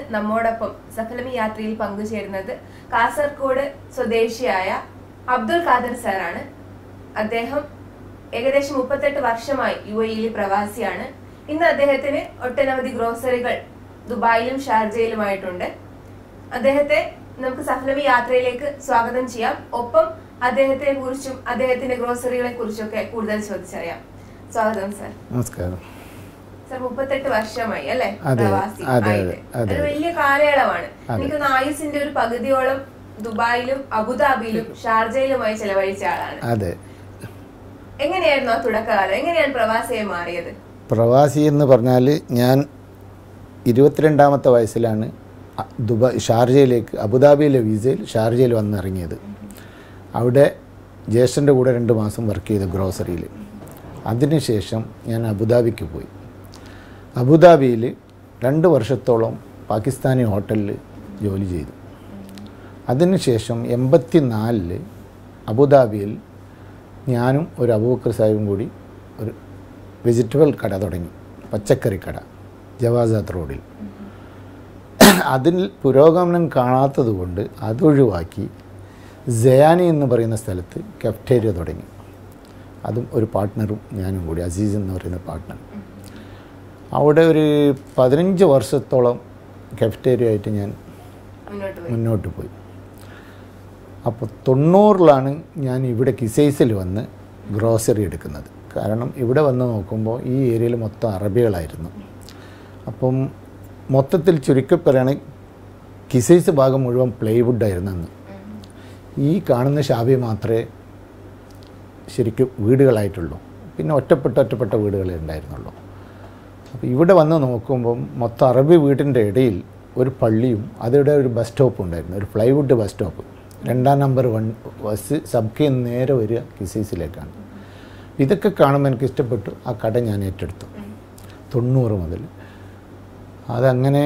നമ്മോടൊപ്പം സഫലമി യാത്രയിൽ പങ്കുചേരുന്നത് കാസർഗോഡ് സ്വദേശിയായ അബ്ദുൽ ഖാദർ സാറാണ് അദ്ദേഹം ഏകദേശം മുപ്പത്തെട്ട് വർഷമായി യു എയിൽ പ്രവാസിയാണ് ഇന്ന് അദ്ദേഹത്തിന് ഒട്ടനവധി ഗ്രോസറികൾ ദുബായിലും ഷാർജയിലുമായിട്ടുണ്ട് അദ്ദേഹത്തെ നമുക്ക് സഫലമി യാത്രയിലേക്ക് സ്വാഗതം ചെയ്യാം ഒപ്പം അദ്ദേഹത്തെ കുറിച്ചും അദ്ദേഹത്തിന്റെ ഗ്രോസറികളെ കുറിച്ചൊക്കെ കൂടുതൽ ചോദിച്ചറിയാം സ്വാഗതം സർ നമസ്കാരം സർ മുപ്പത്തെട്ട് വർഷമായി അല്ലെ അതെ, പ്രവാസി അതെ, ആയിട്ട്. അതെ. ഒരു വലിയ കാലയളവാണ് എനിക്കൊന്ന് ആയുസിന്റെ ഒരു പകുതിയോളം ദുബായിലും അബുദാബിയിലും ഷാർജയിലുമായി ചെലവഴിച്ച ആളാണ് അതെ എങ്ങനെയായിരുന്നു ആ തുടക്കകാലം എങ്ങനെയാണ് പ്രവാസിയായി മാറിയത് പ്രവാസി എന്ന് പറഞ്ഞാൽ ഞാൻ ഇരുപത്തിരണ്ടാമത്തെ വയസ്സിലാണ് അ- ദുബായ് ഷാർജയിലേക്ക് അബുദാബിയിലെ വിസയിൽ ഷാർജയിൽ വന്നിറങ്ങിയത് അവിടെ ജ്യേഷ്ഠൻ്റെ കൂടെ രണ്ട് മാസം വർക്ക് ചെയ്ത ഗ്രോസറിയിൽ അതിനുശേഷം ഞാൻ അബുദാബിക്ക് പോയി അബുദാബിയിൽ രണ്ട് വർഷത്തോളം പാകിസ്ഥാനി ഹോട്ടലിൽ ജോലി ചെയ്തു അതിനുശേഷം എൺപത്തി നാലില് അബുദാബിയിൽ ഞാനും ഒരു അബൂബക്കർ സാഹിബും കൂടി ഒരു വെജിറ്റബിൾ കട തുടങ്ങി പച്ചക്കറി കട ജവാസാത്ത് റോഡിൽ അതിൽ പുരോഗമനം കാണാത്തത് കൊണ്ട് അതൊഴിവാക്കി ജയാനി എന്ന് പറയുന്ന സ്ഥലത്ത് കഫ്റ്റേരിയ തുടങ്ങി അതും ഒരു പാർട്ട്ണറും ഞാനും കൂടി അസീസ് എന്ന് പറയുന്ന പാർട്ട്ണർ അവിടെ ഒരു പതിനഞ്ച് വർഷത്തോളം കഫ്റ്റേരിയ ആയിട്ട് ഞാൻ മുന്നോട്ട് പോയി മുന്നോട്ട് പോയി അപ്പോൾ തൊണ്ണൂറിലാണ് ഞാൻ ഇവിടെ കിസൈസിൽ വന്ന് ഗ്രോസറി എടുക്കുന്നത് കാരണം ഇവിടെ വന്ന് നോക്കുമ്പോൾ ഈ ഏരിയയിൽ മൊത്തം അറബികളായിരുന്നു അപ്പം മൊത്തത്തിൽ ചുരുക്കി പറയുകയാണെങ്കിൽ കിസൈസ് ഭാഗം മുഴുവൻ പ്ലൈവുഡായിരുന്നു അന്ന് ഈ കാണുന്ന ഷാബി മാത്രമേ ശരിക്കും വീടുകളായിട്ടുള്ളൂ പിന്നെ ഒറ്റപ്പെട്ട ഒറ്റപ്പെട്ട വീടുകളെ ഉണ്ടായിരുന്നുള്ളൂ അപ്പോൾ ഇവിടെ വന്ന് നോക്കുമ്പം മൊത്തം അറബി വീട്ടിൻ്റെ ഇടയിൽ ഒരു പള്ളിയും അതിവിടെ ഒരു ബസ് സ്റ്റോപ്പും ഉണ്ടായിരുന്നു ഒരു ഫ്ലൈവുഡ് ബസ് സ്റ്റോപ്പ് രണ്ടാം നമ്പർ വൺ ബസ് സബ്കയിൽ നിന്ന് നേരെ വരിക കിസൈസിലേക്കാണ് ഇതൊക്കെ കാണുമ്പോൾ എനിക്ക് ഇഷ്ടപ്പെട്ടു ആ കട ഞാൻ ഏറ്റെടുത്തു തൊണ്ണൂറ് മുതൽ അതങ്ങനെ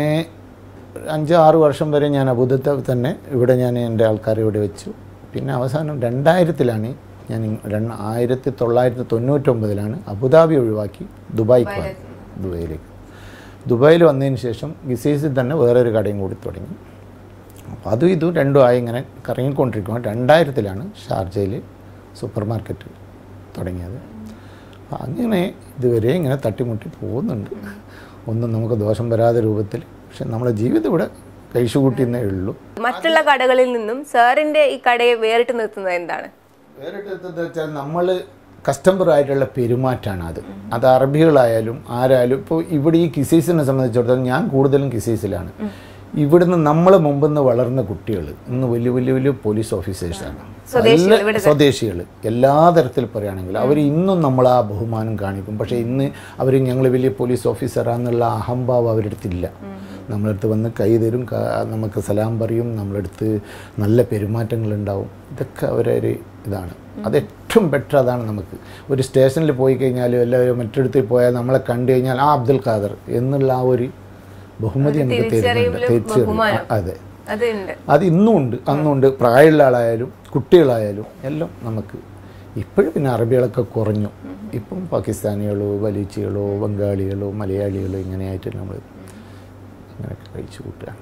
അഞ്ച് ആറ് വർഷം വരെ ഞാൻ അബുദത്തെ തന്നെ ഇവിടെ ഞാൻ എൻ്റെ ആൾക്കാരെ ഇവിടെ വെച്ചു പിന്നെ അവസാനം രണ്ടായിരത്തിലാണ് ഞാൻ ഇങ് രണ്ട് ആയിരത്തി തൊള്ളായിരത്തി തൊണ്ണൂറ്റൊമ്പതിലാണ് അബുദാബി ഒഴിവാക്കി ദുബായിക്ക് വന്നത് ദുബായിലേക്ക് ദുബായിൽ വന്നതിന് ശേഷം ഗിസൈസിൽ തന്നെ വേറൊരു കടയും കൂടി തുടങ്ങി അപ്പോൾ അതും ഇതും രണ്ടും ആയി ഇങ്ങനെ കറങ്ങിക്കൊണ്ടിരിക്കുമ്പോൾ രണ്ടായിരത്തിലാണ് ഷാർജയിൽ സൂപ്പർ മാർക്കറ്റ് തുടങ്ങിയത് അപ്പോൾ അങ്ങനെ ഇതുവരെ ഇങ്ങനെ തട്ടിമുട്ടി പോകുന്നുണ്ട് ഒന്നും നമുക്ക് ദോഷം വരാത്ത രൂപത്തിൽ പക്ഷെ നമ്മുടെ ജീവിതം ഇവിടെ കഴിച്ചുകൂട്ടിയെന്നേ ഉള്ളൂ മറ്റുള്ള കടകളിൽ നിന്നും സാറിന്റെ ഈ കടയെ വേറിട്ട് നിർത്തുന്നത് എന്താണ് വേറിട്ടെന്തെന്ന് വെച്ചാൽ നമ്മൾ കസ്റ്റമർ ആയിട്ടുള്ള പെരുമാറ്റമാണ് അത് അത് അറബികളായാലും ആരായാലും ഇപ്പോൾ ഇവിടെ ഈ കിസൈസിനെ സംബന്ധിച്ചിടത്തോളം ഞാൻ കൂടുതലും കിസൈസിലാണ് ഇവിടുന്ന് നമ്മളെ മുമ്പിൽ നിന്ന് വളർന്ന കുട്ടികൾ ഇന്ന് വലിയ വലിയ വലിയ പോലീസ് ഓഫീസേഴ്സാണ് സ്വദേശികൾ, നല്ല സ്വദേശികൾ എല്ലാ തരത്തിൽ പറയുകയാണെങ്കിൽ അവർ ഇന്നും നമ്മൾ ആ ബഹുമാനം കാണിക്കും പക്ഷേ ഇന്ന് അവർ ഞങ്ങൾ വലിയ പോലീസ് ഓഫീസറാന്നുള്ള അഹംഭാവം അവരുടെ അടുത്തില്ല നമ്മളടുത്ത് വന്ന് കൈ തരും ക- നമുക്ക് സലാം പറയും നമ്മളടുത്ത് നല്ല പെരുമാറ്റങ്ങളുണ്ടാവും ഇതൊക്കെ അവരൊരു ഇതാണ് അത് ഏറ്റവും ബെറ്റർ അതാണ് നമുക്ക് ഒരു സ്റ്റേഷനിൽ പോയി കഴിഞ്ഞാൽ എല്ലാവരും മറ്റിടത്തിൽ പോയാൽ നമ്മളെ കണ്ടു കഴിഞ്ഞാൽ ആ അബ്ദുൽ ഖാദർ എന്നുള്ള ആ ഒരു ബഹുമതി നമുക്ക് തരുന്നുണ്ട് തിരിച്ചറിവിലും തിരിച്ചറിവ് ബഹുമാനം. അതെ അത് ഉണ്ട് അത് ഇന്നും ഉണ്ട് അന്നുണ്ട് പ്രായമുള്ള ആളായാലും കുട്ടികളായാലും എല്ലാം നമുക്ക് ഇപ്പോഴും പിന്നെ അറബികളൊക്കെ കുറഞ്ഞു ഇപ്പം പാകിസ്ഥാനികളോ ബലീച്ചികളോ ബംഗാളികളോ മലയാളികളോ ഇങ്ങനെയായിട്ട് നമ്മൾ അങ്ങനെയൊക്കെ കഴിച്ചു കൂട്ടുകയാണ്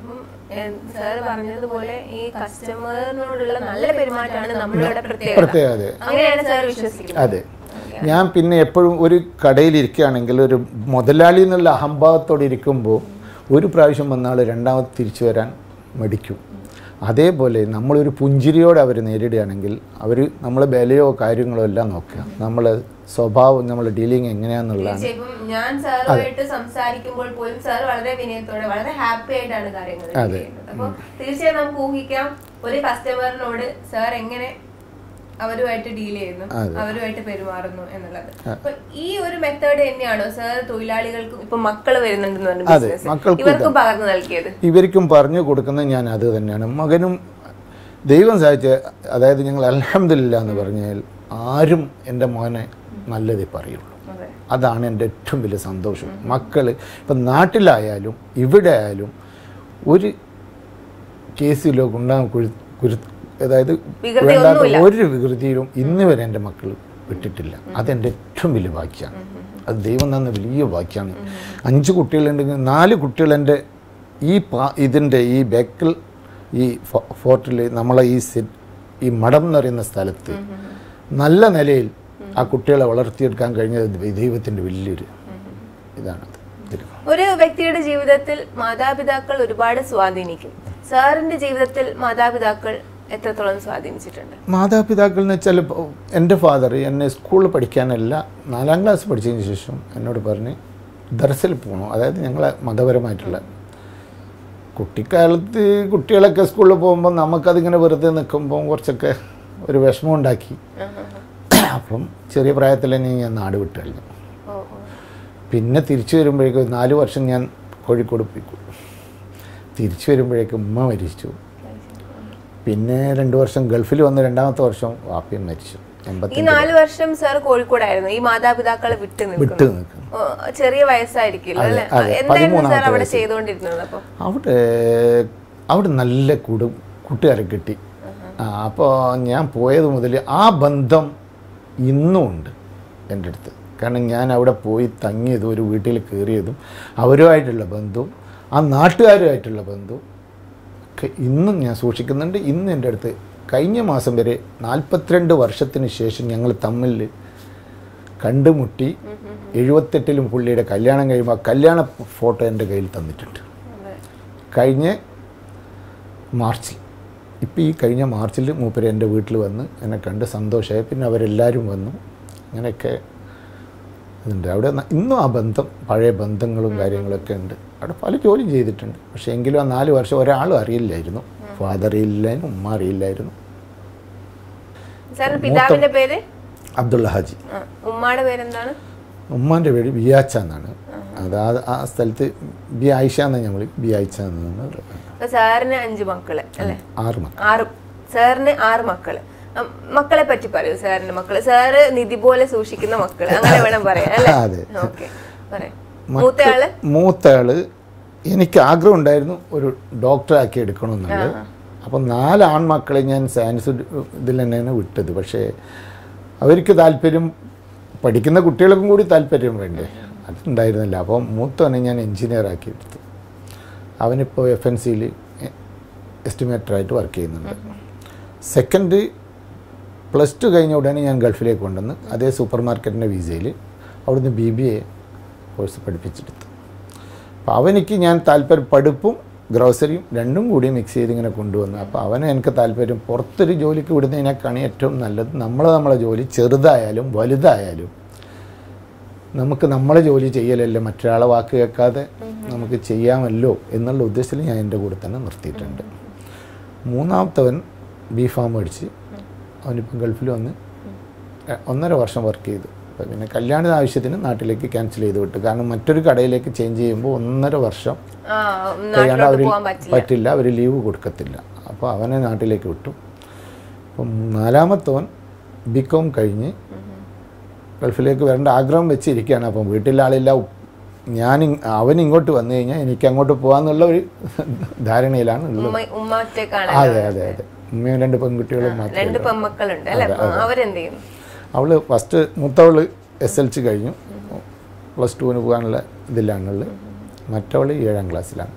സാർ പറഞ്ഞതുപോലെ ഈ കസ്റ്റമറിനോടുള്ള നല്ല പെരുമാറ്റമാണ് നമ്മളുടെ പ്രത്യേകത പ്രത്യേകത അങ്ങനെയാണ് സാർ വിശ്വസിക്കുന്നത് അതെ ഞാൻ പിന്നെ എപ്പോഴും ഒരു കടയിൽ ഇരിക്കുകയാണെങ്കിൽ ഒരു മുതലാളി എന്നുള്ള അഹംഭാവത്തോടെ ഇരിക്കുമ്പോൾ ഒരു പ്രാവശ്യം വന്നാൽ രണ്ടാമത് തിരിച്ചു വരാൻ മടിക്കും അതേപോലെ നമ്മളൊരു പുഞ്ചിരിയോടെ അവർ നേരിടുകയാണെങ്കിൽ അവർ നമ്മളെ വിലയോ കാര്യങ്ങളോ എല്ലാം നോക്കുക നമ്മളെ സ്വഭാവം നമ്മളെ ഡീലിങ് എങ്ങനെയാണെന്നുള്ളതാണ് ഇപ്പം ഞാൻ സാറുമായിട്ട് സംസാരിക്കുമ്പോൾ പോലും സാർ വളരെ വിനയത്തോടെ വളരെ ഹാപ്പി ആയിട്ടാണ് കാര്യങ്ങൾ ചെയ്യുന്നത് അപ്പൊ തീർച്ചയായും നമുക്ക് ഊഹിക്കാം ഒരു കസ്റ്റമറിനോട് സാർ എങ്ങനെ അവരുമായിട്ട് ഡീൽ ചെയ്യുന്നു അവരുമായിട്ട് പെരുമാറുന്നു എന്നുള്ളത് അപ്പൊ ഈ ഒരു മെത്തേഡ് തന്നെയാണോ സാർ തൊഴിലാളികൾക്കും ഇപ്പൊ മക്കള് വരുന്നുണ്ടെന്ന് പറഞ്ഞു അതെ, business. മക്കൾക്കും ഇവർക്കും പകർന്നു നൽകിയത് ഇവർക്കും പറഞ്ഞു കൊടുക്കുന്നത് ഞാൻ അത് തന്നെയാണ് മകനും ദൈവം സഹായിച്ച അതായത് ഞങ്ങൾ അലഹമില്ല എന്ന് പറഞ്ഞാൽ ആരും എൻ്റെ മോനെ നല്ലതേ പറയുള്ളൂ അതെ അതാണ് എൻ്റെ ഏറ്റവും വലിയ സന്തോഷം മക്കൾ ഇപ്പം നാട്ടിലായാലും ഇവിടെ ആയാലും ഒരു കേസിലോ ഗുണ്ടാ കുഴി കുരു അതായത് വികൃതി വേണ്ടാത്ത ഒരു വികൃതിയിലും ഇന്ന് വരെ എൻ്റെ മക്കൾ വിട്ടിട്ടില്ല അതെൻ്റെ ഏറ്റവും വലിയ ഭാഗ്യമാണ് അത് ദൈവം തന്ന വലിയ ഭാഗ്യമാണ് അഞ്ച് കുട്ടികളുണ്ടെങ്കിൽ നാല് കുട്ടികൾ എൻ്റെ ഈ പാ ഇതിൻ്റെ ഈ ബേക്കൽ ഈ ഫോ- ഫോർട്ടിൽ നമ്മളെ ഈ സി ഈ മഠം എന്ന് പറയുന്ന സ്ഥലത്ത് നല്ല നിലയിൽ ആ കുട്ടികളെ വളർത്തിയെടുക്കാൻ കഴിഞ്ഞത് ദൈവത്തിൻ്റെ വലിയൊരു ഇതാണത് ഇതിൽ ഒരു വ്യക്തിയുടെ ജീവിതത്തിൽ മാതാപിതാക്കൾ ഒരുപാട് സ്വാധീനിക്കും സാറിന്റെ ജീവിതത്തിൽ മാതാപിതാക്കൾ എത്രത്തോളം സ്വാധീനിച്ചിട്ടുണ്ട് മാതാപിതാക്കൾ എന്ന് വെച്ചാൽ ഇപ്പോൾ എൻ്റെ ഫാദർ എന്നെ സ്കൂളിൽ പഠിക്കാനല്ല നാലാം ക്ലാസ് പഠിച്ചതിന് ശേഷം എന്നോട് പറഞ്ഞ് ദർസിൽ പോകണം അതായത് ഞങ്ങളെ മതപരമായിട്ടുള്ള കുട്ടിക്കാലത്ത് കുട്ടികളൊക്കെ സ്കൂളിൽ പോകുമ്പോൾ നമുക്കതിങ്ങനെ വെറുതെ നിൽക്കുമ്പോൾ കുറച്ചൊക്കെ ഒരു വിഷമം ഉണ്ടാക്കി അപ്പം ചെറിയ പ്രായത്തിൽ തന്നെ ഞാൻ നാട് വിട്ട് കഴിഞ്ഞു ഓ ഓ പിന്നെ തിരിച്ചു വരുമ്പോഴേക്കും നാല് വർഷം ഞാൻ കോഴിക്കോട് പോയിക്കു തിരിച്ചു വരുമ്പോഴേക്കും ഉമ്മ മരിച്ചു പിന്നെ രണ്ട് വർഷം ഗൾഫിൽ വന്ന് രണ്ടാമത്തെ വർഷം വാപ്പയും മരിച്ചു ഈ എൺപത്തി നാല് വർഷം സാർ കോഴിക്കോടായിരുന്നു ഈ മാതാപിതാക്കളെ വിട്ടു വിട്ട് നിൽക്കുന്നു നിൽക്കുന്നു ഓ, ചെറിയ വയസ്സായിരിക്കില്ല അതെ, അല്ലെ അതെ. എന്തായിരുന്നു സാർ പതിമൂന്നാമത്തെ അവിടെ വയസ്സിൽ. ചെയ്തുകൊണ്ടിരുന്നത് അപ്പൊ അവിടെ അവിടെ നല്ല കൂടു കൂട്ടുകാരെ കിട്ടി ആ അപ്പോൾ ഞാൻ പോയത് മുതൽ ആ ബന്ധം ഇന്നും ഉണ്ട് എൻ്റെ അടുത്ത് കാരണം ഞാൻ അവിടെ പോയി തങ്ങിയതും ഒരു വീട്ടിൽ കയറിയതും അവരുമായിട്ടുള്ള ബന്ധവും ആ നാട്ടുകാരുമായിട്ടുള്ള ബന്ധവും ഒക്കെ ഇന്നും ഞാൻ സൂക്ഷിക്കുന്നുണ്ട് ഇന്ന് എൻ്റെ അടുത്ത് കഴിഞ്ഞ മാസം വരെ നാൽപ്പത്തിരണ്ട് വർഷത്തിന് ശേഷം ഞങ്ങൾ തമ്മിൽ കണ്ടുമുട്ടി എഴുപത്തെട്ടിലും പുള്ളിയുടെ കല്യാണം കഴിയുമ്പോൾ ആ കല്യാണ ഫോട്ടോ എൻ്റെ കയ്യിൽ തന്നിട്ടുണ്ട് അതെ. കഴിഞ്ഞ മാർച്ചിൽ ഇപ്പോൾ ഈ കഴിഞ്ഞ മാർച്ചിൽ മൂപ്പര് എൻ്റെ വീട്ടിൽ വന്ന് എന്നെ കണ്ട് സന്തോഷമായി പിന്നെ അവരെല്ലാവരും വന്നു അങ്ങനെയൊക്കെ ഇതുണ്ട് അവിടെ ന- ഇന്നും ആ ബന്ധം പഴയ ബന്ധങ്ങളും കാര്യങ്ങളൊക്കെ ഉണ്ട് അവിടെ പല ജോലിയും ചെയ്തിട്ടുണ്ട് പക്ഷേ എങ്കിലും ആ നാല് വർഷം ഒരാളും അറിയില്ലായിരുന്നു ഫാദർ അറിയില്ലായിരുന്നു ഉമ്മ അറിയില്ലായിരുന്നു സാറിന്റെ പിതാവിന്റെ പേര് അബ്ദുള്ള ഹാജി ആ, ഉമ്മാടെ പേരെന്താണ് ഉമ്മാൻ്റെ പേര് ബിയാച്ച എന്നാണ് അത് ആ ആ സ്ഥലത്ത് ബി ആയിഷ എന്നാണ് ഞങ്ങൾ ബി ആയിച്ച എന്നാണ് അപ്പൊ സാറിന് അഞ്ച് മക്കള് അല്ലെ ആറ് മക്കൾ ആറ് സാറിന് ആറ് മക്കള് ഉം, മക്കളെ പറ്റി പറയൂ സാറിന്റെ മക്കള് സാറ് നിധി പോലെ സൂക്ഷിക്കുന്ന മക്കള് അങ്ങനെ വേണം പറയാം അല്ലെ അതെ. ഓക്കെ പറയാം മൂത്തയാള് മൂത്തയാള് എനിക്ക് ആഗ്രഹം ഉണ്ടായിരുന്നു ഒരു ഡോക്ടറാക്കി എടുക്കണമെന്നുള്ളത് അപ്പം നാല് ആൺമക്കളെ ഞാൻ സയൻസ് ഇതിൽ തന്നെയാണ് വിട്ടത് പക്ഷേ അവർക്ക് താല്പര്യം പഠിക്കുന്ന കുട്ടികൾക്കും കൂടി താല്പര്യം വേണ്ടേ അതുണ്ടായിരുന്നില്ല അപ്പം മൂത്തവനെ ഞാൻ എൻജിനീയറാക്കി എടുത്തു അവനിപ്പോൾ എഫ് എൻ സിയിൽ എസ്റ്റിമേറ്ററായിട്ട് വർക്ക് ചെയ്യുന്നുണ്ട് സെക്കൻഡ് പ്ലസ് ടു കഴിഞ്ഞ ഉടനെ ഞാൻ ഗൾഫിലേക്ക് കൊണ്ടുവന്ന് അതേ സൂപ്പർ മാർക്കറ്റിൻ്റെ വിസയിൽ അവിടുന്ന് ബി ബി എ കോഴ്സ് പഠിപ്പിച്ചെടുത്തു അപ്പോൾ അവനിക്ക് ഞാൻ താല്പര്യം പഠിപ്പും ഗ്രോസറിയും രണ്ടും കൂടി മിക്സ് ചെയ്ത് ഇങ്ങനെ കൊണ്ടുവന്നു അപ്പോൾ അവന് എനിക്ക് താല്പര്യം പുറത്തൊരു ജോലിക്ക് വിടുന്നതിനേക്കാണ് ഏറ്റവും നല്ലത് നമ്മൾ നമ്മളെ ജോലി ചെറുതായാലും വലുതായാലും നമുക്ക് നമ്മളെ ജോലി ചെയ്യലല്ലേ മറ്റൊരാളെ വാക്ക് കേൾക്കാതെ നമുക്ക് ചെയ്യാമല്ലോ എന്നുള്ള ഉദ്ദേശത്തിൽ ഞാൻ എൻ്റെ കൂടെ തന്നെ നിർത്തിയിട്ടുണ്ട് മൂന്നാമത്തവൻ ബി ഫാം മേടിച്ച് അവനിപ്പം ഗൾഫിൽ വന്ന് എ- ഒന്നര വർഷം വർക്ക് ചെയ്തു അപ്പോൾ പിന്നെ കല്യാണ ആവശ്യത്തിന് നാട്ടിലേക്ക് ക്യാൻസൽ ചെയ്ത് വിട്ടു കാരണം മറ്റൊരു കടയിലേക്ക് ചേഞ്ച് ചെയ്യുമ്പോൾ ഒന്നര വർഷം ആ കഴിയാണ്ട് നാട്ടിലോട്ട് അവർ പോകാൻ പറ്റില്ല പറ്റില്ല അവർ ലീവ് കൊടുക്കത്തില്ല അപ്പോൾ അവനെ നാട്ടിലേക്ക് വിട്ടു അപ്പം നാലാമത്തവൻ ബി കോം കഴിഞ്ഞ് ഗൾഫിലേക്ക് വരേണ്ട ആഗ്രഹം വെച്ചിരിക്കുകയാണ് അപ്പം വീട്ടിലെ ആളില്ല ഉ- ഞാൻ ഇങ്- അവൻ ഇങ്ങോട്ട് വന്നു കഴിഞ്ഞാൽ എനിക്ക് അങ്ങോട്ട് പോകാന്നുള്ള ഒരു ധാരണയിലാണ് ഉള്ളത് ഉമ്മ ഉമ്മ ഒറ്റക്കാണ് അതെ അതെ അതെ ഉമ്മയും രണ്ട് പെൺകുട്ടികളും മാത്രമേ രണ്ട് പെമ്മക്കളുണ്ട് അല്ലെ അവരെന്ത് ചെയ്യുന്നു അവൾ ഫസ്റ്റ് മൂത്തവൾ എസ് എൽ സി കഴിഞ്ഞു പ്ലസ് ടുവിന് പോകാനുള്ള ഇതിലാണുള്ളത് മറ്റവൾ ഏഴാം ക്ലാസ്സിലാണ്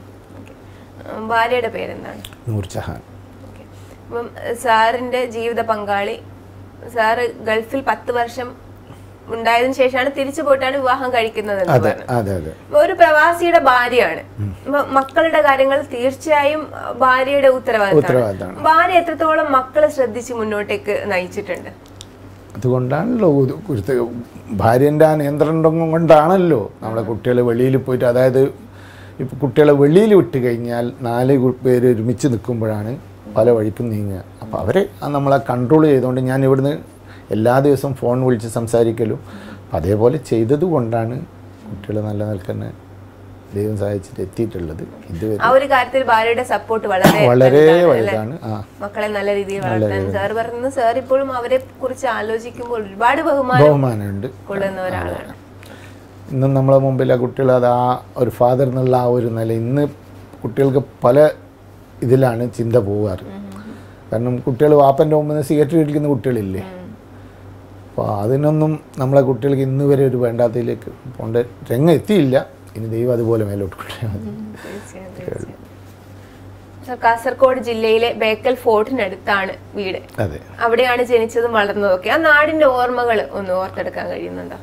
ഉം, ഭാര്യയുടെ പേരെന്താണ് നൂർജഹാൻ ഓക്കേ. അപ്പം സാറിന്റെ ജീവിത പങ്കാളി സാറ് ഗൾഫിൽ പത്ത് വർഷം ഉണ്ടായതിനു ശേഷമാണ് തിരിച്ചു പോയിട്ടാണ് വിവാഹം കഴിക്കുന്നത് എന്ന് അതെ പറഞ്ഞു അതെ അതെ അപ്പൊ ഒരു പ്രവാസിയുടെ ഭാര്യയാണ് അപ്പൊ മക്കളുടെ കാര്യങ്ങൾ തീർച്ചയായും അഹ്, ഭാര്യയുടെ ഉത്തരവാദിത്തമാണ് ഉത്തരവാദിത്തമാണ് ഭാര്യ എത്രത്തോളം മക്കളെ ശ്രദ്ധിച്ച് മുന്നോട്ടേക്ക് നയിച്ചിട്ടുണ്ട് അതുകൊണ്ടാണല്ലോ ഒരു കുരുത്ത ഭാര്യൻ്റെ ആ നിയന്ത്രണം കൊണ്ടാണല്ലോ നമ്മളെ കുട്ടികൾ വെളിയിൽ പോയിട്ട് അതായത് ഇപ്പോൾ കുട്ടികളെ വെളിയിൽ വിട്ട് കഴിഞ്ഞാൽ നാല് കു- പേര് ഒരുമിച്ച് നിൽക്കുമ്പോഴാണ് പല വഴിക്കും നീങ്ങുക അപ്പോൾ അവരെ ആ നമ്മളെ കൺട്രോൾ ചെയ്തുകൊണ്ട് ഞാൻ ഇവിടുന്ന് എല്ലാ ദിവസവും ഫോൺ വിളിച്ച് സംസാരിക്കലും അപ്പം അതേപോലെ ചെയ്തത് കൊണ്ടാണ് കുട്ടികൾ നല്ല നിൽക്കുന്ന ദൈവം സഹായിച്ചിട്ട് എത്തിയിട്ടുള്ളത് ഇതുവരെ ആ ഒരു കാര്യത്തിൽ ഭാര്യയുടെ സപ്പോർട്ട് വളരെ വളരെ വലുതാണ്, അല്ലേ? വലുതാണ് ആ മക്കളെ നല്ല രീതിയിൽ വളർത്താൻ സാർ പറയുന്നത് സാർ ഇപ്പോഴും അവരെ കുറിച്ച് ആലോചിക്കുമ്പോൾ ഒരുപാട് ബഹുമാനം ബഹുമാനമുണ്ട് കൊള്ളുന്ന ഒരാളാണ് ഇന്നും നമ്മളെ മുമ്പിൽ ആ കുട്ടികൾ അത് ആ ഒരു ഫാദർ എന്നുള്ള ആ ഒരു നില ഇന്ന് കുട്ടികൾക്ക് പല ഇതിലാണ് ചിന്ത പോകാറ് കാരണം കുട്ടികൾ വാപ്പൻ്റെ മുമ്പിൽ നിന്ന് സിഗരറ്റ് കഴിക്കുന്ന കുട്ടികളില്ലേ അപ്പോൾ അതിനൊന്നും നമ്മളെ കുട്ടികൾക്ക് ഇന്ന് വരെ ഒരു വേണ്ടാത്തതിലേക്ക് പോകേണ്ട രംഗം എത്തിയില്ല ഇനി ദൈവം അതുപോലെ മേലോട്ട് കൊണ്ടുപോയാൽ മതി തീർച്ചയായും, തീർച്ചയായും. സർ, കാസർഗോഡ് ജില്ലയിലെ ബേക്കൽ ഫോർട്ടിനടുത്താണ് വീട് അതെ അവിടെയാണ് ജനിച്ചതും വളർന്നതൊക്കെ ആ നാടിന്റെ ഓർമ്മകൾ ഒന്ന് ഓർത്തെടുക്കാൻ കഴിയുന്നുണ്ടോ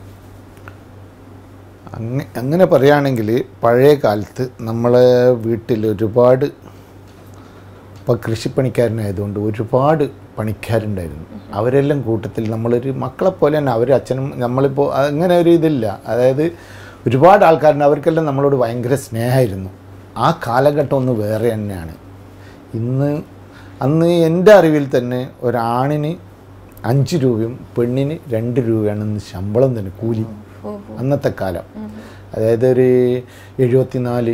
അങ്ങ അങ്ങനെ പറയുകയാണെങ്കിൽ പഴയ കാലത്ത് നമ്മളെ വീട്ടിൽ ഒരുപാട് ഇപ്പോൾ കൃഷിപ്പണിക്കാരനായതുകൊണ്ട് ഒരുപാട് പണിക്കാരുണ്ടായിരുന്നു അവരെല്ലാം കൂട്ടത്തിൽ നമ്മളൊരു മക്കളെ പോലെ തന്നെ അവർ അച്ഛനും നമ്മളിപ്പോൾ അങ്ങനെ ഒരു ഇതില്ല അതായത് ഒരുപാട് ആൾക്കാരുണ്ട് അവർക്കെല്ലാം നമ്മളോട് ഭയങ്കര സ്നേഹമായിരുന്നു ആ കാലഘട്ടം ഒന്ന് വേറെ തന്നെയാണ് ഇന്ന് അന്ന് എൻ്റെ അറിവിൽ തന്നെ ഒരാണിന് അഞ്ച് രൂപയും പെണ്ണിന് രണ്ട് രൂപയാണ് ഇന്ന് ശമ്പളം തന്നെ കൂലി ഓ അന്നത്തെ കാലം അതായത് ഒരു എഴുപത്തിനാല്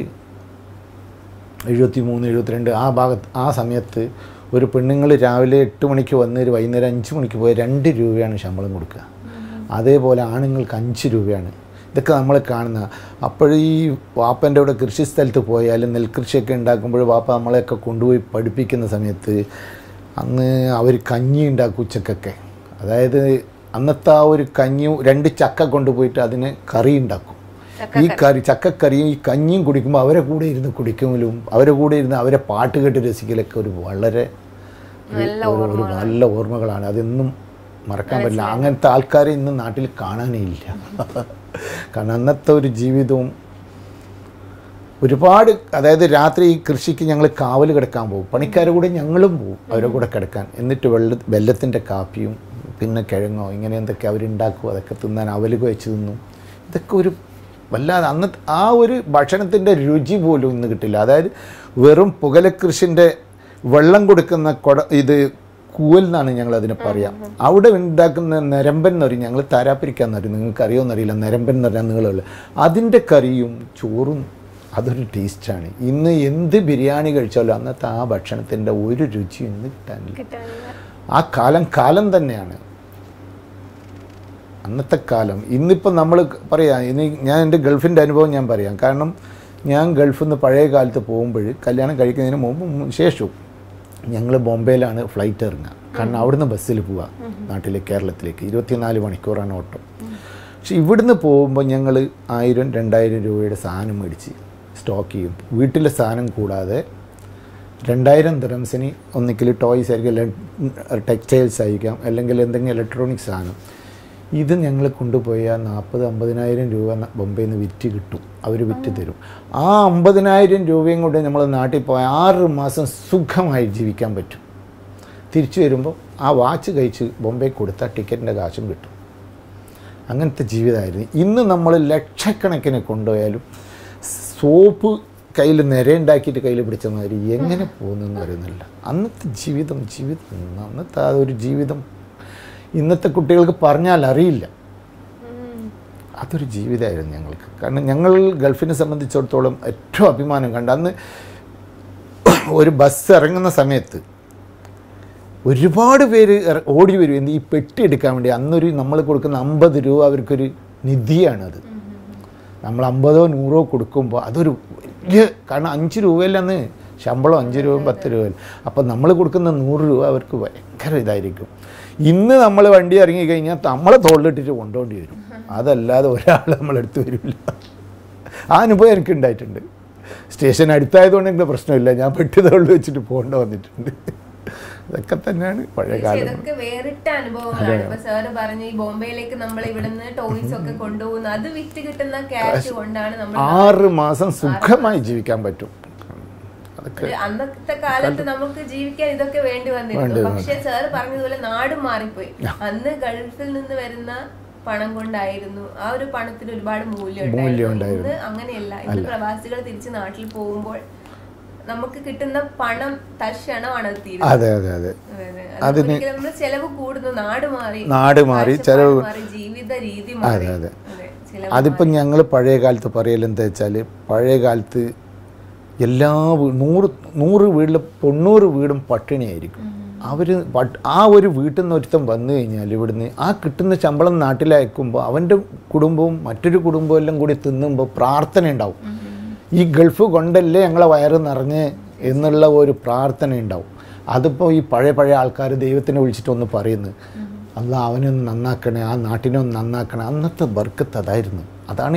എഴുപത്തി മൂന്ന് എഴുപത്തിരണ്ട് ആ ഭാഗത്ത് ആ സമയത്ത് ഒരു പെണ്ണുങ്ങൾ രാവിലെ എട്ട് മണിക്ക് വന്ന് ഒരു വൈകുന്നേരം അഞ്ച് മണിക്ക് പോയി രണ്ട് രൂപയാണ് ശമ്പളം കൊടുക്കുക അതേപോലെ ആണുങ്ങൾക്ക് അഞ്ച് രൂപയാണ് ഇതൊക്കെ നമ്മൾ കാണുന്ന അപ്പോൾ ഈ വാപ്പൻ്റെ അവിടെ കൃഷി സ്ഥലത്ത് പോയാൽ നെൽകൃഷിയൊക്കെ ഉണ്ടാക്കുമ്പോൾ വാപ്പ നമ്മളെയൊക്കെ കൊണ്ടുപോയി പഠിപ്പിക്കുന്ന സമയത്ത് അന്ന് അവർ കഞ്ഞി ഉണ്ടാക്കും ഉച്ചക്കൊക്കെ അതായത് അന്നത്തെ ആ ഒരു കഞ്ഞി രണ്ട് ചക്ക കൊണ്ടുപോയിട്ട് അതിന് കറി ഉണ്ടാക്കും ഈ കറി ചക്കക്കറിയും ഈ കഞ്ഞിയും കുടിക്കുമ്പോൾ അവരെ കൂടെ ഇരുന്ന് കുടിക്കുമലും അവരെ കൂടെ ഇരുന്ന് അവരെ പാട്ട് കേട്ട് രസിക്കലൊക്കെ ഒരു വളരെ നല്ല ഒരു ഒരു നല്ല ഓർമ്മകളാണ് അതെന്നും മറക്കാൻ പറ്റില്ല അങ്ങനത്തെ ആൾക്കാരെ ഇന്ന് നാട്ടിൽ കാണാനേ ഇല്ല കാരണം അന്നത്തെ ഒരു ജീവിതവും ഒരുപാട് അതായത് രാത്രി ഈ കൃഷിക്ക് ഞങ്ങൾ കാവൽ കിടക്കാൻ പോകും പണിക്കാരുടെ കൂടെ ഞങ്ങളും പോകും അവരുടെ കൂടെ കിടക്കാൻ എന്നിട്ട് വെള്ള വെല്ലത്തിൻ്റെ കാപ്പിയും പിന്നെ കിഴങ്ങോ ഇങ്ങനെ എന്തൊക്കെ അവരുണ്ടാക്കും അതൊക്കെ തിന്നാൻ അവലുക വെച്ച് തിന്നും ഇതൊക്കെ ഒരു വല്ലാതെ അന്നത്തെ ആ ഒരു ഭക്ഷണത്തിൻ്റെ രുചി പോലും ഇന്ന് കിട്ടില്ല അതായത് വെറും പുകലക്കൃഷിൻ്റെ വെള്ളം കൊടുക്കുന്ന കൊട ഇത് കൂവൽ എന്നാണ് ഞങ്ങൾ അതിനെ പറയാം അവിടെ ഉണ്ടാക്കുന്ന നിരമ്പൻ എന്ന് പറയും ഞങ്ങൾ താരാപ്പിരിക്കാന്ന് പറയും നിങ്ങൾക്ക് അറിയുമെന്നറിയില്ല നിരമ്പൻ എന്ന് പറഞ്ഞാൽ നീളമുള്ള അതിൻ്റെ കറിയും ചോറും അതൊരു ടേസ്റ്റാണ് ഇന്ന് എന്ത് ബിരിയാണി കഴിച്ചാലും അന്നത്തെ ആ ഭക്ഷണത്തിൻ്റെ ഒരു രുചി ഇന്ന് കിട്ടാനില്ല കിട്ടാനില്ല ആ കാലം കാലം തന്നെയാണ് അന്നത്തെ കാലം ഇന്നിപ്പം നമ്മൾ പറയാം ഇനി ഞാൻ എൻ്റെ ഗൾഫിൻ്റെ അനുഭവം ഞാൻ പറയാം കാരണം ഞാൻ ഗൾഫിൽ നിന്ന് പഴയ കാലത്ത് പോകുമ്പോൾ കല്യാണം കഴിക്കുന്നതിന് മുമ്പ് ശേഷവും ഞങ്ങൾ ബോംബെയിലാണ് ഫ്ലൈറ്റ് ഇറങ്ങുക കാരണം അവിടുന്ന് ബസ്സിൽ പോവുക നാട്ടിലേക്ക് കേരളത്തിലേക്ക് ഇരുപത്തിനാല് മണിക്കൂറാണ് ഓട്ടം പക്ഷെ ഇവിടുന്ന് പോകുമ്പോൾ ഞങ്ങൾ ആയിരം രണ്ടായിരം രൂപയുടെ സാധനം മേടിച്ച് സ്റ്റോക്ക് ചെയ്യും വീട്ടിലെ സാധനം കൂടാതെ രണ്ടായിരം ദിറംസിന് ഒന്നിക്കൽ ടോയ്സ് ആയിരിക്കും അല്ലെങ്കിൽ ടെക്സ്റ്റൈൽസ് ആയിരിക്കാം അല്ലെങ്കിൽ എന്തെങ്കിലും ഇലക്ട്രോണിക് സാധനം ഇത് ഞങ്ങൾ കൊണ്ടുപോയ നാൽപ്പത് അമ്പതിനായിരം രൂപ ന- ബോംബെയിൽ നിന്ന് വിറ്റ് കിട്ടും അവർ വിറ്റ് തരും ആ അമ്പതിനായിരം രൂപയും കൊണ്ട് നമ്മൾ നാട്ടിൽ പോയ ആറ് മാസം സുഖമായി ജീവിക്കാൻ പറ്റും തിരിച്ചു വരുമ്പോൾ ആ വാച്ച് കഴിച്ച് ബോംബെ കൊടുത്താൽ ടിക്കറ്റിൻ്റെ കാശും കിട്ടും അങ്ങനത്തെ ജീവിതമായിരുന്നു ഇന്ന് നമ്മൾ ലക്ഷക്കണക്കിന് കൊണ്ടുപോയാലും സോപ്പ് കയ്യിൽ നിരയുണ്ടാക്കിയിട്ട് കയ്യിൽ പിടിച്ച മാതിരി എങ്ങനെ പോകുന്നെന്ന് അറിയുന്നില്ല അന്നത്തെ ജീവിതം ജീവിതം അന്നത്തെ ആ ഒരു ജീവിതം ഇന്നത്തെ കുട്ടികൾക്ക് പറഞ്ഞാൽ അറിയില്ല അതൊരു ജീവിതമായിരുന്നു ഞങ്ങൾക്ക് കാരണം ഞങ്ങൾ ഗൾഫിനെ സംബന്ധിച്ചിടത്തോളം ഏറ്റവും അഭിമാനം കണ്ട അന്ന് ഒരു ബസ് ഇറങ്ങുന്ന സമയത്ത് ഒരുപാട് പേര് ഇറ- ഓടി വരും എന്ത് ഈ പെട്ടി എടുക്കാൻ വേണ്ടി അന്നൊരു നമ്മൾ കൊടുക്കുന്ന അമ്പത് രൂപ അവർക്കൊരു നിധിയാണത് നമ്മൾ അമ്പതോ നൂറോ കൊടുക്കുമ്പോൾ അതൊരു വലിയ കാരണം അഞ്ച് രൂപയിലന്ന് ശമ്പളം അഞ്ച് രൂപയും പത്ത് രൂപയും അപ്പം നമ്മൾ കൊടുക്കുന്ന നൂറ് രൂപ അവർക്ക് ഭയങ്കര ഇതായിരിക്കും ഇന്ന് നമ്മൾ വണ്ടി ഇറങ്ങി കഴിഞ്ഞാൽ നമ്മളെ തോളിലിട്ടിട്ട് കൊണ്ടുപോകേണ്ടി വരും അതല്ലാതെ ഒരാൾ നമ്മളെടുത്ത് വരില്ല ആ അനുഭവം എനിക്ക് ഉണ്ടായിട്ടുണ്ട് സ്റ്റേഷൻ അടുത്തായതുകൊണ്ട് എനിക്ക് പ്രശ്നമില്ല ഞാൻ പെട്ടി തോളിൽ വെച്ചിട്ട് പോകേണ്ട വന്നിട്ടുണ്ട് ഇതൊക്കെ തന്നെയാണ് പഴയ പക്ഷെ കാലം ഇതൊക്കെ വേറിട്ട അനുഭവങ്ങളാണ് ഇപ്പൊ സാറ് പറഞ്ഞു ഈ ബോംബെയിലേക്ക് നമ്മൾ ഇവിടുന്ന് ടോയ്സ് ഒക്കെ കൊണ്ടുപോകുന്നു അത് വിറ്റ് കിട്ടുന്ന ക്യാഷ് കൊണ്ടാണ് നമ്മൾ ആറ് മാസം സുഖമായി ജീവിക്കാൻ പറ്റും അതൊക്കെ ഒരു അന്നത്തെ കാലത്ത് നമുക്ക് ജീവിക്കാൻ ഇതൊക്കെ വേണ്ടി വന്നിരുന്നു പക്ഷെ സാറ് പറഞ്ഞതുപോലെ നാട് മാറിപ്പോയി അന്ന് ഗൾഫിൽ നിന്ന് വരുന്ന പണം കൊണ്ടായിരുന്നു ആ ഒരു പണത്തിന് ഒരുപാട് മൂല്യം ഉണ്ടായിരുന്നു ഇന്ന് അങ്ങനെയല്ല ഇന്ന് പ്രവാസികൾ തിരിച്ച് നാട്ടിൽ പോകുമ്പോൾ നമുക്ക് കിട്ടുന്ന പണം തൽക്ഷണമാണ് അത് തീരുന്നത് അതെ അതെ അതെ അതെ, അതെ. അതൊരിക്കലും നമ്മള് ചെലവ് കൂടുന്നു നാട് മാറി നാട് മാറി കാഴ്ചപ്പാട് ചെലവ് മാറി ജീവിത രീതി മാറി അതെ. അതെ, ചെലവ് അതിപ്പം ഞങ്ങൾ പഴയ കാലത്ത് പറയൽ എന്താ വെച്ചാൽ പഴയ കാലത്ത് എല്ലാ വീ- നൂറ് നൂറ് വീട്ടിൽ തൊണ്ണൂറ് വീടും പട്ടിണിയായിരിക്കും അവർ ആ ഒരു വീട്ടിൽ നിന്ന് ഒരുത്തം വന്നു കഴിഞ്ഞാൽ ഇവിടുന്ന് ആ കിട്ടുന്ന ശമ്പളം നാട്ടിലയക്കുമ്പോൾ അവൻ്റെ കുടുംബവും മറ്റൊരു കുടുംബവും എല്ലാം കൂടി തിന്നുമ്പോൾ പ്രാർത്ഥന ഉണ്ടാവും ഈ ഗൾഫ് കൊണ്ടല്ലേ ഞങ്ങളെ വയറ് നിറഞ്ഞ് എന്നുള്ള ഒരു പ്രാർത്ഥന ഉണ്ടാവും അതിപ്പോൾ ഈ പഴയ പഴയ ആൾക്കാർ ദൈവത്തിനെ വിളിച്ചിട്ടൊന്ന് പറയുന്നു അല്ല അവനൊന്ന് നന്നാക്കണേ ആ നാട്ടിനെ ഒന്ന് നന്നാക്കണേ അന്നത്തെ ബർക്കത്ത് അതായിരുന്നു അതാണ് ഏറ്റവും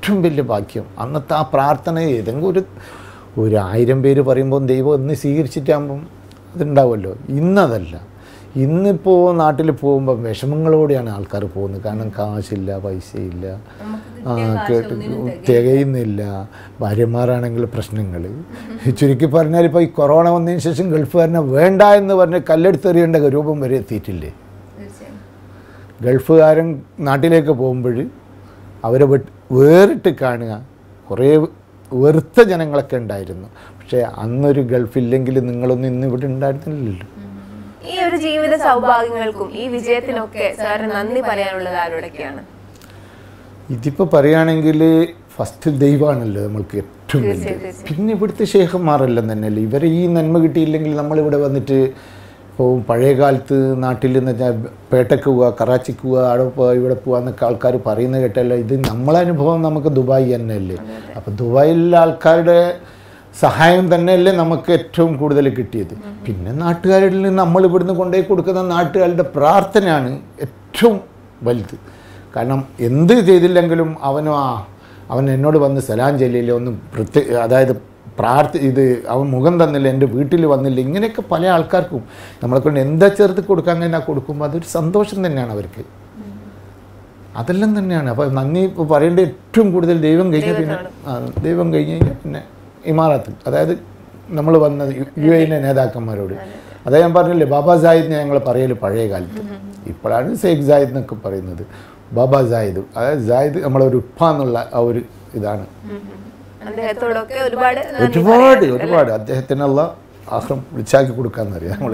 ഏറ്റവും വലിയ ഭാഗ്യം അന്നത്തെ ആ പ്രാർത്ഥന ഏതെങ്കിലും ഒരു ഒരു ആയിരം പേര് പറയുമ്പോൾ ദൈവം ഒന്ന് സ്വീകരിച്ചിട്ടാകുമ്പം അതുണ്ടാവുമല്ലോ ഇന്നതല്ല ഇന്നിപ്പോൾ നാട്ടിൽ പോകുമ്പോൾ വിഷമങ്ങളോടെയാണ് ആൾക്കാർ പോകുന്നത് കാരണം കാശില്ല പൈസയില്ല നമുക്ക് ആ കിട്ടിയ കാശ് കേട്ട് ഒന്നിനും തികയില്ല. തികയുന്നില്ല ഭാര്യമാരാണെങ്കിൽ പ്രശ്നങ്ങൾ ചുരുക്കി പറഞ്ഞാൽ ഇപ്പോൾ ഈ കൊറോണ വന്നതിന് ശേഷം ഗൾഫുകാരനെ വേണ്ട എന്ന് പറഞ്ഞ് കല്ലെടുത്തെറിയേണ്ട രൂപം വരെ എത്തിയിട്ടില്ലേ തീർച്ചയായും ഗൾഫുകാരൻ നാട്ടിലേക്ക് പോകുമ്പോൾ അവരെ വിട്ട് വേറിട്ട് കാണുക കുറേ വെറുത്ത ജനങ്ങളൊക്കെ ഉണ്ടായിരുന്നു പക്ഷേ അന്നൊരു ഗൾഫില്ലെങ്കിൽ നിങ്ങളൊന്നും ഇന്ന് ഇവിടെ ഉണ്ടായിരുന്നില്ലല്ലോ ഈ ഒരു ജീവിത സൗഭാഗ്യങ്ങൾക്കും ഈ വിജയത്തിനൊക്കെ സാറിന് നന്ദി പറയാനുള്ളത് ആരോടൊക്കെയാണ് ഇതിപ്പോൾ പറയുകയാണെങ്കിൽ ഫസ്റ്റ് ദൈവമാണല്ലോ നമ്മൾക്ക് ഏറ്റവും വലുത് തീർച്ചയായും. പിന്നെ ഇവിടുത്തെ ഷേഖന്മാരെല്ലാം തന്നെയല്ലേ ഇവരെ ഈ നന്മ കിട്ടിയില്ലെങ്കിൽ നമ്മളിവിടെ വന്നിട്ട് ഇപ്പോൾ പഴയ കാലത്ത് നാട്ടിൽ എന്ന് വെച്ചാൽ പേട്ടയ്ക്ക് പോവുക കറാച്ചിക്ക് പോവുക അവിടെ പോവുക ഇവിടെ പോവുക എന്നൊക്കെ ആൾക്കാർ പറയുന്നത് കേട്ടല്ലോ ഇത് നമ്മളെ അനുഭവം നമുക്ക് ദുബായ് തന്നെയല്ലേ അപ്പോൾ ദുബായിലെ ആൾക്കാരുടെ സഹായം തന്നെയല്ലേ നമുക്ക് ഏറ്റവും കൂടുതൽ കിട്ടിയത് പിന്നെ നാട്ടുകാരിൽ നിന്ന് നമ്മൾ ഇവിടുന്ന് കൊണ്ടുപോയി കൊടുക്കുന്ന നാട്ടുകാരുടെ പ്രാർത്ഥനയാണ് ഏറ്റവും വലുത് കാരണം എന്ത് ചെയ്തില്ലെങ്കിലും അവനും ആ അവൻ എന്നോട് വന്ന് സലാം ചെല്ലില്ല ഒന്നും പ്രത്യേക അതായത് പ്രാർത്ഥി ഇത് അവൻ മുഖം തന്നില്ല എൻ്റെ വീട്ടിൽ വന്നില്ല ഇങ്ങനെയൊക്കെ പല ആൾക്കാർക്കും നമ്മളെ കൊണ്ട് എന്താ ചേർത്ത് കൊടുക്കാൻ കഴിഞ്ഞാൽ കൊടുക്കുമ്പോൾ അതൊരു സന്തോഷം തന്നെയാണ് അവർക്ക് അതെല്ലാം തന്നെയാണ് അപ്പോൾ നന്ദി ഇപ്പോൾ പറയേണ്ട ഏറ്റവും കൂടുതൽ ദൈവം കഴിഞ്ഞാൽ പിന്നെ ആ, ദൈവം കഴിഞ്ഞ് കഴിഞ്ഞാൽ പിന്നെ ഇമാറാത്ത് അതായത് നമ്മൾ വന്നത് യു- യു എയിലെ നേതാക്കന്മാരോട് അതാ ഞാൻ പറഞ്ഞില്ലേ ബാബാ സാഹിദ് ഞങ്ങൾ പറയല് പഴയ കാലത്ത് ഇപ്പോഴാണ് ഷെയ്ഖ് സാഹിദ് എന്നൊക്കെ പറയുന്നത് ബാബാ സാഹിദ് അതായത് സാഹിദ് നമ്മളൊരു ഉപ്പ എന്നുള്ള ആ ഒരു ഇതാണ് അദ്ദേഹത്തോടൊക്കെ ഒരുപാട് നന്ദി ഒരുപാട് പറയാനുണ്ട്. ഒരുപാട് അദ്ദേഹത്തിനുള്ള ആഹ്റം വിളിച്ചാക്കി കൊടുക്കാന്നറിയാം നമ്മൾ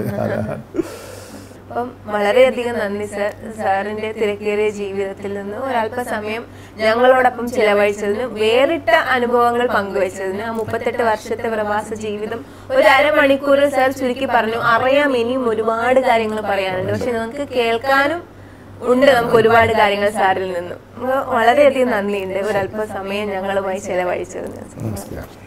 അപ്പം വളരെയധികം നന്ദി സർ സാറിന്റെ തിരക്കേറിയ ജീവിതത്തിൽ നിന്ന് ഒരല്പസമയം ഞങ്ങളോടൊപ്പം ചിലവഴിച്ചതിന് വേറിട്ട അനുഭവങ്ങൾ പങ്കുവച്ചതിന് ആ മുപ്പത്തെട്ട് വർഷത്തെ പ്രവാസ ജീവിതം ഒരു അരമണിക്കൂർ സാർ ചുരുക്കി പറഞ്ഞു അറിയാം ഇനിയും ഒരുപാട് കാര്യങ്ങൾ പറയാനുണ്ട് പക്ഷെ നമുക്ക് കേൾക്കാനും ഉണ്ട് നമുക്ക് ഒരുപാട് കാര്യങ്ങൾ സാറിൽ നിന്നും അപ്പൊ വളരെയധികം നന്ദിയുണ്ട് ഒരല്പസമയം ഞങ്ങളുമായി ചിലവഴിച്ചതിന് നമസ്കാരം